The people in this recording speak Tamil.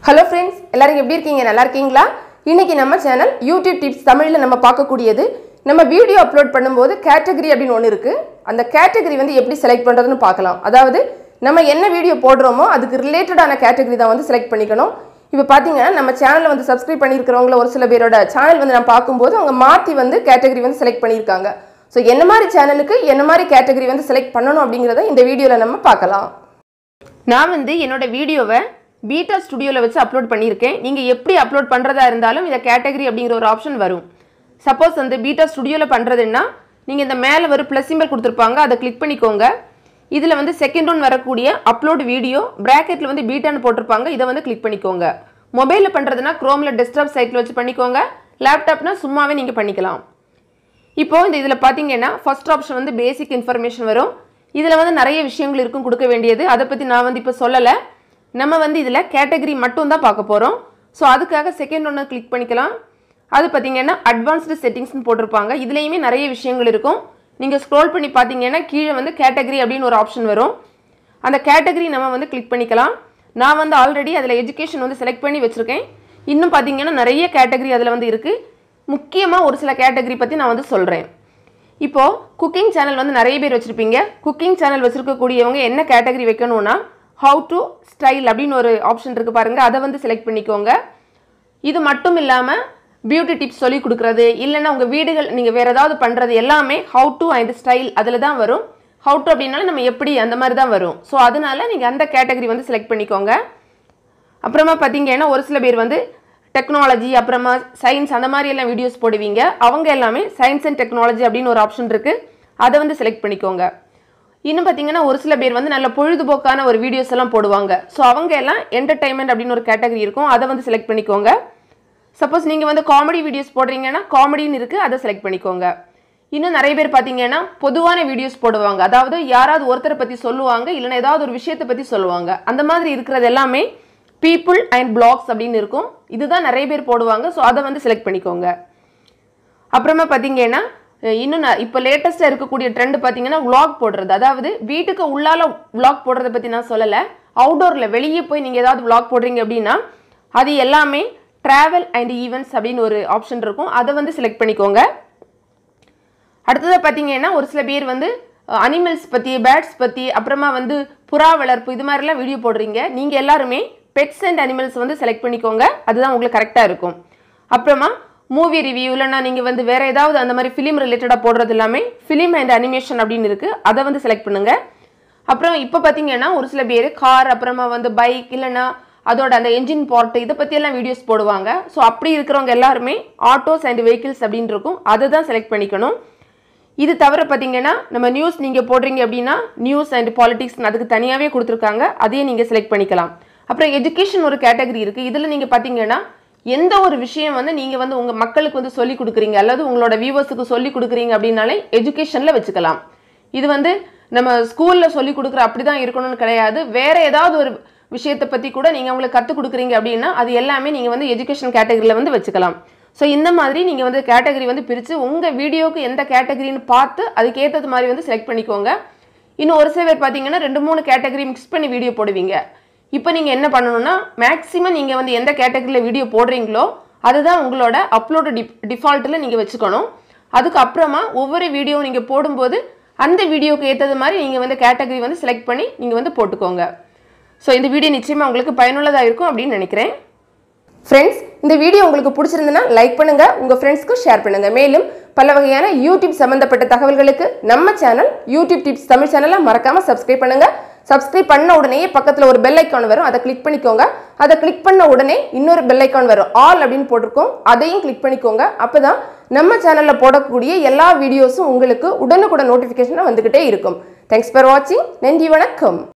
ஹலோ ஃப்ரெண்ட்ஸ் எல்லாரும் எப்படி இருக்கீங்க நல்லா இருக்கீங்களா இன்னைக்கு நம்ம சேனல் யூடியூப் டிப்ஸ் தமிழில் நம்ம பார்க்கக்கூடியது நம்ம வீடியோ அப்லோட் பண்ணும்போது கேட்டகரி அப்படின்னு ஒன்று இருக்குது அந்த கேட்டகரி வந்து எப்படி செலக்ட் பண்ணுறதுன்னு பார்க்கலாம் அதாவது நம்ம என்ன வீடியோ போடுறோமோ அதுக்கு ரிலேட்டடான கேட்டகரி தான் வந்து செலக்ட் பண்ணிக்கணும் இப்போ பார்த்தீங்கன்னா நம்ம சேனலை வந்து சப்ஸ்கிரைப் பண்ணியிருக்கிறவங்கள ஒரு சில பேரோட சேனல் வந்து நான் பார்க்கும்போது அவங்க மாற்றி வந்து கேட்டகரி வந்து செலக்ட் பண்ணியிருக்காங்க ஸோ என்ன மாதிரி சேனலுக்கு என்ன மாதிரி கேட்டகரி வந்து செலக்ட் பண்ணணும் அப்படிங்கிறத இந்த வீடியோவில் நம்ம பார்க்கலாம் நான் வந்து என்னோட வீடியோவை பீட்டா ஸ்டுடியோவில் வச்சு அப்லோட் பண்ணியிருக்கேன் நீங்கள் எப்படி அப்லோட் பண்ணுறதா இருந்தாலும் இதை கேட்டகரி அப்படிங்கிற ஒரு ஆப்ஷன் வரும் சப்போஸ் வந்து பீட்டா ஸ்டுடியோவில் பண்ணுறதுன்னா நீங்கள் இந்த மேலே ஒரு ப்ளஸ் சிம்பல் கொடுத்துருப்பாங்க அதை கிளிக் பண்ணிக்கோங்க இதில் வந்து செகண்ட் ஒன் வரக்கூடிய அப்லோட் வீடியோ ப்ராக்கெட்டில் வந்து பீட்டான்னு போட்டிருப்பாங்க இதை வந்து கிளிக் பண்ணிக்கோங்க மொபைலில் பண்ணுறதுனா க்ரோமில் டெஸ்க்டாப் சைட்டில் வச்சு பண்ணிக்கோங்க லேப்டாப்னா சும்மாவே நீங்கள் பண்ணிக்கலாம் இப்போ இந்த இதில் பார்த்தீங்கன்னா ஃபர்ஸ்ட் ஆப்ஷன் வந்து பேசிக் இன்ஃபர்மேஷன் வரும் இதில் வந்து நிறைய விஷயங்கள் இருக்கும் கொடுக்க வேண்டியது அதை பற்றி நான் வந்து இப்போ சொல்லலை நம்ம வந்து இதில் கேட்டகரி மட்டும் தான் பார்க்க போகிறோம் ஸோ அதுக்காக செகண்ட் ஒன்று கிளிக் பண்ணிக்கலாம் அது பார்த்தீங்கன்னா அட்வான்ஸ்டு செட்டிங்ஸ்னு போட்டிருப்பாங்க இதுலேயுமே நிறைய விஷயங்கள் இருக்கும் நீங்கள் ஸ்க்ரோல் பண்ணி பார்த்தீங்கன்னா கீழே வந்து கேட்டகரி அப்படின்னு ஒரு ஆப்ஷன் வரும் அந்த கேட்டகரி நம்ம வந்து கிளிக் பண்ணிக்கலாம் நான் வந்து ஆல்ரெடி அதில் எஜுகேஷன் வந்து செலக்ட் பண்ணி வச்சுருக்கேன் இன்னும் பார்த்தீங்கன்னா நிறைய கேட்டகரி அதில் வந்து இருக்குது முக்கியமாக ஒரு சில கேட்டகரி பற்றி நான் வந்து சொல்கிறேன் இப்போது குக்கிங் சேனல் வந்து நிறைய பேர் வச்சுருப்பீங்க குக்கிங் சேனல் வச்சுருக்கக்கூடியவங்க என்ன கேட்டகரி வைக்கணும்னா ஹவு டு ஸ்டைல் அப்படின்னு ஒரு ஆப்ஷன் இருக்குது பாருங்கள் அதை வந்து செலக்ட் பண்ணிக்கோங்க இது மட்டும் இல்லாமல் பியூட்டி டிப்ஸ் சொல்லி கொடுக்குறது இல்லைன்னா உங்கள் வீடுகள் நீங்கள் வேறு ஏதாவது பண்ணுறது எல்லாமே ஹவு டு அண்ட் ஸ்டைல் அதில் தான் வரும் ஹவு டு அப்படின்னாலும் நம்ம எப்படி அந்த மாதிரி தான் வரும் ஸோ அதனால நீங்கள் அந்த கேட்டகரி வந்து செலக்ட் பண்ணிக்கோங்க அப்புறமா பார்த்தீங்கன்னா ஒரு சில பேர் வந்து டெக்னாலஜி அப்புறமா சயின்ஸ் அந்த மாதிரி எல்லாம் வீடியோஸ் போடுவீங்க அவங்க எல்லாமே சயின்ஸ் அண்ட் டெக்னாலஜி அப்படின்னு ஒரு ஆப்ஷன் இருக்குது அதை வந்து செலக்ட் பண்ணிக்கோங்க இன்னும் பார்த்தீங்கன்னா ஒரு சில பேர் வந்து நல்ல பொழுதுபோக்கான ஒரு வீடியோஸ் எல்லாம் போடுவாங்க ஸோ அவங்க எல்லாம் என்டர்டைன்மெண்ட் அப்படின்னு ஒரு கேட்டகரி இருக்கும் அதை வந்து செலக்ட் பண்ணிக்கோங்க சப்போஸ் நீங்கள் வந்து காமெடி வீடியோஸ் போடுறீங்கன்னா காமெடின்னு இருக்குது அதை செலக்ட் பண்ணிக்கோங்க இன்னும் நிறைய பேர் பார்த்தீங்கன்னா பொதுவான வீடியோஸ் போடுவாங்க அதாவது யாராவது ஒருத்தரை பற்றி சொல்லுவாங்க இல்லைன்னா ஏதாவது ஒரு விஷயத்தை பற்றி சொல்லுவாங்க அந்த மாதிரி இருக்கிறது எல்லாமே பீப்புள் அண்ட் பிளாக்ஸ் அப்படின்னு இருக்கும் இதுதான் நிறைய பேர் போடுவாங்க ஸோ அதை வந்து செலக்ட் பண்ணிக்கோங்க அப்புறமா பார்த்தீங்கன்னா அஹ் இன்னும் நான் இப்போ லேட்டஸ்ட்டாக இருக்கக்கூடிய ட்ரெண்ட் பார்த்தீங்கன்னா vlog போடுறது அதாவது வீட்டுக்கு உள்ளால vlog போடுறத பற்றி நான் சொல்லலை அவுடோரில் வெளியே போய் நீங்கள் ஏதாவது vlog போடுறீங்க அப்படின்னா அது எல்லாமே ட்ராவல் அண்ட் ஈவெண்ட்ஸ் அப்படின்னு ஒரு ஆப்ஷன் இருக்கும் அதை வந்து செலக்ட் பண்ணிக்கோங்க அடுத்ததாக பார்த்தீங்கன்னா ஒரு சில பேர் வந்து அனிமல்ஸ் பற்றி பேர்ட்ஸ் பற்றி அப்புறமா வந்து புறா வளர்ப்பு இது மாதிரிலாம் வீடியோ போடுறீங்க நீங்கள் எல்லாருமே பெட்ஸ் அண்ட் அனிமல்ஸ் வந்து செலக்ட் பண்ணிக்கோங்க அதுதான் உங்களுக்கு கரெக்டாக இருக்கும் அப்புறமா மூவி ரிவ்யூ இல்லைன்னா நீங்கள் வந்து வேறு ஏதாவது அந்த மாதிரி ஃபிலிம் ரிலேட்டடாக போடுறது எல்லாமே ஃபிலிம் அண்ட் அனிமேஷன் அப்படின்னு இருக்குது அதை வந்து செலக்ட் பண்ணுங்கள் அப்புறம் இப்போ பார்த்தீங்கன்னா ஒரு சில பேர் கார் அப்புறமா வந்து பைக் இல்லைன்னா அதோட அந்த என்ஜின் பார்ட் இதை பற்றியெல்லாம் வீடியோஸ் போடுவாங்க ஸோ அப்படி இருக்கிறவங்க எல்லாருமே ஆட்டோஸ் அண்ட் வெஹிக்கிள்ஸ் அப்படின்னு இருக்கும் அதை தான் செலக்ட் பண்ணிக்கணும் இது தவிர பார்த்தீங்கன்னா நம்ம நியூஸ் நீங்கள் போடுறீங்க அப்படின்னா நியூஸ் அண்ட் பாலிடிக்ஸ் அதுக்கு தனியாகவே கொடுத்துருக்காங்க அதையும் நீங்கள் செலக்ட் பண்ணிக்கலாம் அப்புறம் எஜுகேஷன் ஒரு கேட்டகரி இருக்குது இதில் நீங்கள் பார்த்தீங்கன்னா எந்த ஒரு விஷயம் வந்து நீங்கள் வந்து உங்கள் மக்களுக்கு வந்து சொல்லி கொடுக்குறீங்க அல்லது உங்களோட வியூவர்ஸுக்கு சொல்லி கொடுக்குறீங்க அப்படின்னாலே எஜுகேஷனில் வச்சுக்கலாம் இது வந்து நம்ம ஸ்கூலில் சொல்லி கொடுக்குற அப்படி தான் இருக்கணும்னு கிடையாது வேறு ஏதாவது ஒரு விஷயத்தை பற்றி கூட நீங்கள் அவங்களுக்கு கற்றுக் கொடுக்குறீங்க அப்படின்னா அது எல்லாமே நீங்கள் வந்து எஜுகேஷன் கேட்டகரியில் வந்து வச்சுக்கலாம் ஸோ இந்த மாதிரி நீங்கள் வந்து கேட்டகரி வந்து பிரித்து உங்கள் வீடியோவுக்கு எந்த கேட்டகரின்னு பார்த்து அதுக்கேற்றது மாதிரி வந்து செலக்ட் பண்ணிக்கோங்க இன்னும் ஒரு சில பேர் பார்த்தீங்கன்னா ரெண்டு மூணு கேட்டகரி மிக்ஸ் பண்ணி வீடியோ போடுவீங்க இப்போ நீங்கள் என்ன பண்ணணும்னா மேக்ஸிமம் நீங்கள் வந்து எந்த கேட்டகரியில் வீடியோ போடுறீங்களோ அதுதான் உங்களோட அப்லோடு டிப் டிஃபால்ட்டில் நீங்கள் வச்சுக்கணும் அதுக்கப்புறமா ஒவ்வொரு வீடியோ நீங்கள் போடும்போது அந்த வீடியோக்கு ஏற்றது மாதிரி நீங்கள் வந்து கேட்டகரி வந்து செலக்ட் பண்ணி நீங்கள் வந்து போட்டுக்கோங்க ஸோ இந்த வீடியோ நிச்சயமாக உங்களுக்கு பயனுள்ளதாக இருக்கும் அப்படின்னு நினைக்கிறேன் ஃப்ரெண்ட்ஸ் இந்த வீடியோ உங்களுக்கு பிடிச்சிருந்ததுன்னா லைக் பண்ணுங்க உங்க ஃப்ரெண்ட்ஸ்க்கு ஷேர் பண்ணுங்க மேலும் பல வகையான யூடியூப் சம்பந்தப்பட்ட தகவல்களுக்கு நம்ம சேனல் யூடியூப் டிப்ஸ் தமிழ் சேனலை மறக்காம சப்ஸ்கிரைப் பண்ணுங்க சப்ஸ்கிரைப் பண்ண உடனே பக்கத்தில் ஒரு பெல் ஐக்கான் வரும் அதை கிளிக் பண்ணிக்கோங்க அதை கிளிக் பண்ண உடனே இன்னொரு பெல் ஐக்கான் வரும் ஆல் அப்படின்னு போட்டிருக்கோம் அதையும் கிளிக் பண்ணிக்கோங்க அப்பதான் நம்ம சேனலில் போடக்கூடிய எல்லா வீடியோஸும் உங்களுக்கு உடனுக்குடன் நோட்டிஃபிகேஷனாக வந்துக்கிட்டே இருக்கும் தேங்க்ஸ் ஃபார் வாட்சிங் நன்றி வணக்கம்